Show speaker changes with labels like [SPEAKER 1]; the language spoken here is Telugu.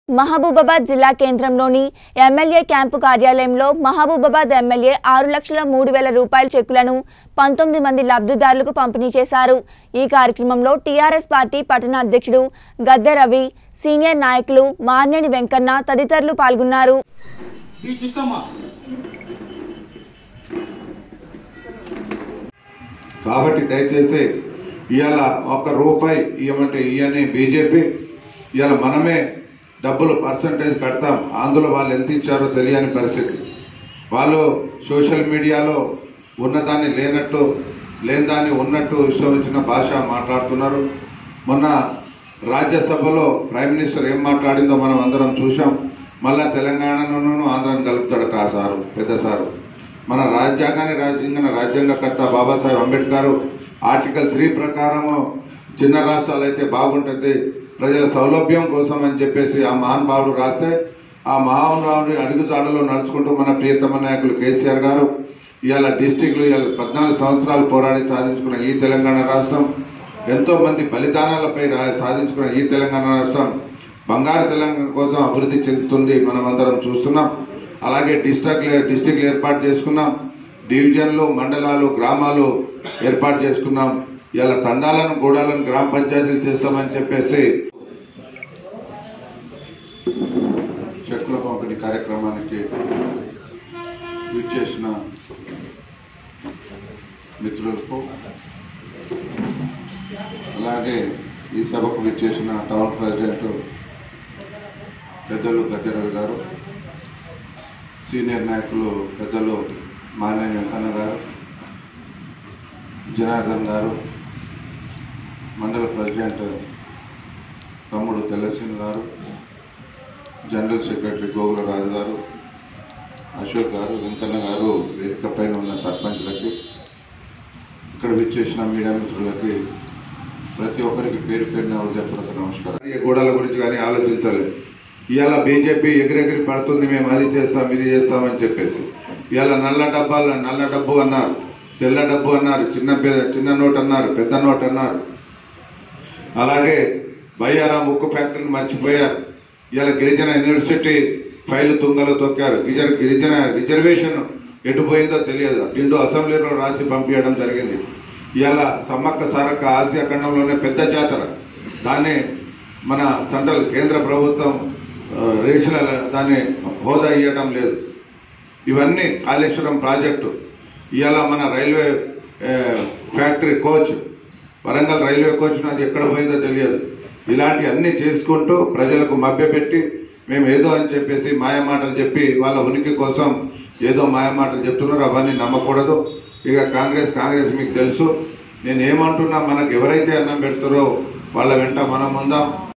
[SPEAKER 1] మహబూబాబాద్ జిల్లా కేంద్రంలోని ఎమ్మెల్యే క్యాంపు కార్యాలయంలో మహబూబాబాద్ ఎమ్మెల్యే ఆరు లక్షల మూడు వేల రూపాయల చెక్కులను పంతొమ్మిది మంది లబ్ధిదారులకు పంపిణీ చేశారు ఈ కార్యక్రమంలో టీఆర్ఎస్ పార్టీ పట్టణ అధ్యక్షుడు గద్దె రవి సీనియర్ నాయకులు మార్నేని వెంకన్న తదితరులు పాల్గొన్నారు
[SPEAKER 2] ఈ చిత్తమ్మ
[SPEAKER 3] కాబట్టి దయచేసి ఇవాళ ఒక్క రూపాయి ఇవ్వమంటే ఇవన్నీ బీజేపీ ఇవాళ మనమే డబ్బులు పర్సంటేజ్ కడతాం అందులో వాళ్ళు ఎంత ఇచ్చారో తెలియని పరిస్థితి వాళ్ళు సోషల్ మీడియాలో ఉన్నదాన్ని లేనట్టు లేని దాన్ని ఉన్నట్టు ఇష్టం వచ్చిన భాష మాట్లాడుతున్నారు మొన్న రాజ్యసభలో ప్రైమ్ మినిస్టర్ ఏం మాట్లాడిందో మనం అందరం చూసాం మళ్ళా తెలంగాణను ఆంధ్రాను కలుపుతాడట ఆ సారు పెద్ద సారు మన రాజ్యాంగాన్ని రాజ్యాంగ రాజ్యాంగకర్త బాబాసాహెబ్ అంబేద్కర్ ఆర్టికల్ త్రీ ప్రకారము చిన్న రాష్ట్రాలు అయితే బాగుంటుంది ప్రజల సౌలభ్యం కోసం అని చెప్పేసి ఆ మహానుభావుడు రాస్తే ఆ మహానుభావుడి అడుగుజాడలో నడుచుకుంటూ మన ప్రియతమ నాయకులు కేసీఆర్ గారు ఇవాళ డిస్టిక్లు ఇవాళ పద్నాలుగు సంవత్సరాలు పోరాడి సాధించుకున్న ఈ తెలంగాణ రాష్ట్రం ఎంతో మంది బలిదానాలపై రా- సాధించుకున్న ఈ తెలంగాణ రాష్ట్రం బంగారు తెలంగాణ కోసం అభివృద్ధి చెందుతుంది మనం అందరం చూస్తున్నాం అలాగే డిస్ట్రిక్ట్ డిస్ట్రిక్ట్లు ఏర్పాటు చేసుకున్నాం డివిజన్లు మండలాలు గ్రామాలు ఏర్పాటు చేసుకున్నాం ఇలా తండాలను గూడాలను గ్రామ పంచాయతీలు చేస్తామని చెప్పేసి చెక్కుల పంపిణీ కార్యక్రమానికి చేసిన మిత్రులకు అలాగే ఈ సభకు విచ్చేసిన టౌన్ ప్రెసిడెంట్ పెద్దలు గద్దెరవి గారు సీనియర్ నాయకులు పెద్దలు మానే వెంకన్న గారు జనార్దన్ గారు మండల ప్రెసిడెంట్ తమ్ముడు తెల్లసింగ్ గారు జనరల్ సెక్రటరీ గోగుల రాజు గారు అశోక్ గారు వెంకన్న గారు వేదిక పైన ఉన్న సర్పంచ్లకి ఇక్కడ విచ్చేసిన మీడియా మిత్రులకి ప్రతి ఒక్కరికి పేరు పేరున హృదయపూర్వక నమస్కారం ఈ గోడల గురించి కానీ ఆలోచించలేదు ఇవాళ బీజేపీ ఎగిరెగిరి పడుతుంది మేము అది చేస్తాం ఇది చేస్తామని చెప్పేసి ఇవాళ నల్ల డబ్బాలు నల్ల డబ్బు అన్నారు తెల్ల డబ్బు అన్నారు చిన్న పె- చిన్న నోట్ అన్నారు పెద్ద నోట్ అన్నారు అలాగే బయ్యారాం ఉక్కు ఫ్యాక్టరీని మర్చిపోయారు ఇవాళ గిరిజన యూనివర్సిటీ ఫైలు తుంగలో తొక్కారు గిరిజన గిరిజన రిజర్వేషన్ ఎటు పోయిందో తెలియదు నిండు అసెంబ్లీలో రాసి పంపించడం జరిగింది ఇవాళ సమ్మక్క సారక్క ఆసియా ఖండంలోనే పెద్ద జాతర దాన్ని మన సెంట్రల్ కేంద్ర ప్రభుత్వం ఆ, రేషనల్ దాన్ని హోదా ఇవ్వడం లేదు ఇవన్నీ కాళేశ్వరం ప్రాజెక్టు ఇవాళ మన రైల్వే ఏ, factory coach Warangal railway coach అది ఎక్కడ పోయిందో తెలియదు ఇలాంటి అన్ని చేసుకుంటూ ప్రజలకు మభ్యపెట్టి మేము ఏదో అని చెప్పేసి మాయమాటలు చెప్పి వాళ్ళ ఉనికి కోసం ఏదో మాయమాటలు చెప్తున్నారు అవన్నీ నమ్మకూడదు ఇక కాంగ్రెస్ కాంగ్రెస్ మీకు తెలుసు నేను ఏమంటున్నా మనకు ఎవరైతే అన్నం పెడతారో వాళ్ళ వెంట మనం ఉందాం